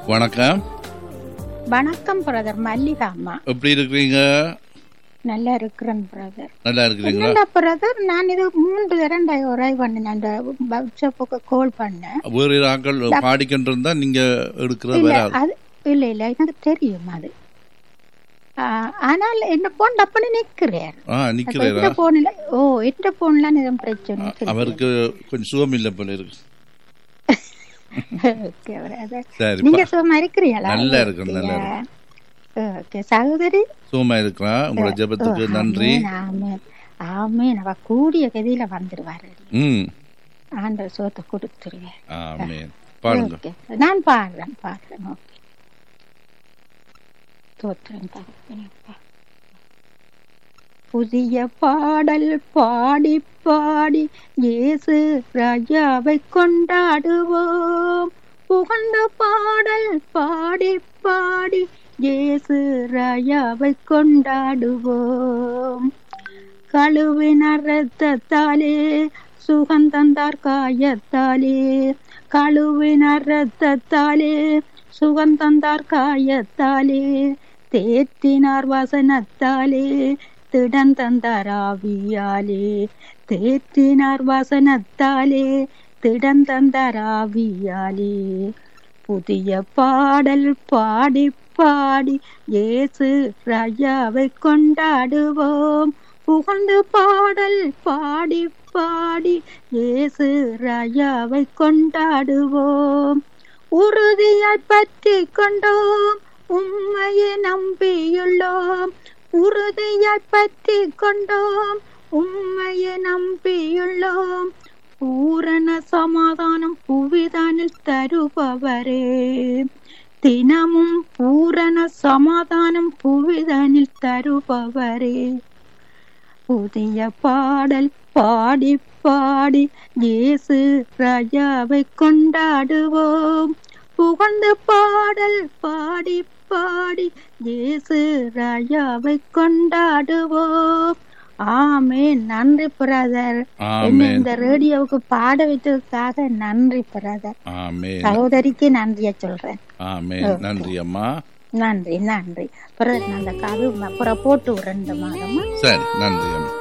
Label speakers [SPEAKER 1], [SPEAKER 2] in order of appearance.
[SPEAKER 1] வணக்கம்
[SPEAKER 2] வணக்கம் பிரதர் மல்லிகா அம்மா
[SPEAKER 1] எப்படி இருக்கிறீங்க
[SPEAKER 2] நல்லா இருக்கிறேன் பிரதர்
[SPEAKER 1] நல்லா இருக்கிறீங்களா
[SPEAKER 2] என்னடா பிரதர் நான் இது மூன்று தடவை ஒரே பண்ணேன் அந்த வாட்ஸ்அப்புக்கு கால் பண்ணேன்
[SPEAKER 1] வேறு ஆட்கள் பாடிக்கிட்டு இருந்தா நீங்க எடுக்கிறது
[SPEAKER 2] இல்ல
[SPEAKER 1] வராது
[SPEAKER 2] அது இல்ல இல்ல எனக்கு தெரியும் அது ஆ, ஆனால் என்ன போன் டப்புன்னு நிக்கிறேன்
[SPEAKER 1] ஆ நிக்கிறேரா
[SPEAKER 2] எந்த போன்ல ஓ எந்த போன்ல எதுவும் பிரச்சனை இல்லை.
[SPEAKER 1] அவருக்கு கொஞ்சம் சுகம் இல்லை போல இருக்கு
[SPEAKER 2] Okay, brother.
[SPEAKER 1] சரி
[SPEAKER 2] நீங்க சும்மா இருக்கிறீங்களா
[SPEAKER 1] நல்லா இருக்கேன், நல்லா
[SPEAKER 2] ஓகே சகோதரி
[SPEAKER 1] சுகமா இருக்கிறான் உங்களோட ஜெபத்துக்கு நன்றி
[SPEAKER 2] ஆமே ஆமே அவ கூடிய கதியில வந்துருவாரு
[SPEAKER 1] ம்
[SPEAKER 2] ஆண்டவர் சோத்தை கொடுத்துருவேன்
[SPEAKER 1] ஆமேன் பாடுங்க
[SPEAKER 2] ஓகே நான் பாடுறேன் பாடுறேன் ஓகே தோற்றுறேன் தகப்பனே. புதிய பாடல் பாடி பாடி இயேசு ராஜாவை கொண்டாடுவோம் புகழ்ந்த பாடல் பாடி பாடி இயேசு ராஜாவை கொண்டாடுவோம் கழுவினர் ரத்தத்தாலே சுகந்தந்தார் காயத்தாலே கழுவினர் ரத்தத்தாலே சுகந்தந்தார் காயத்தாலே தேற்றினார் வசனத்தாலே திடந்தந்தார் ஆவியாலே தேற்றினார் வசனத்தாலே திடந்தந்தார் ஆவியாலே புதிய பாடல் பாடி பாடி இயேசு ராஜாவை கொண்டாடுவோம் புகழ்ந்து பாடல் பாடி பாடி இயேசு ராஜாவை கொண்டாடுவோம் உறுதியாய் பற்றி கொண்டோம் உண்மையை நம்பியுள்ளோம் உறுதியாய் பற்றி கொண்டோம் உண்மையை நம்பியுள்ளோம் பூரண சமாதானம் புவிதானில் தருபவரே தினமும் பூரண சமாதானம் புவிதானில் தருபவரே புதிய பாடல் பாடி பாடி இயேசு ராஜாவை கொண்டாடுவோம் புகழ்ந்து பாடல் பாடி பாடி இயேசு ராஜாவை கொண்டாடுவோம் ஆமே நன்றி பிரதர் என்ன
[SPEAKER 1] ஆமேன்
[SPEAKER 2] இந்த ரேடியோவுக்கு பாட வைத்ததுக்காக நன்றி பிரதர்
[SPEAKER 1] ஆமேன்
[SPEAKER 2] சகோதரிக்கு நன்றிய சொல்றேன்
[SPEAKER 1] ஆமேன் நன்றி அம்மா
[SPEAKER 2] நன்றி நன்றி பிரதர் நான் அந்த கது அப்புறம் போட்டு விடுறேன் இந்த மாதமா
[SPEAKER 1] சரி நன்றி அம்மா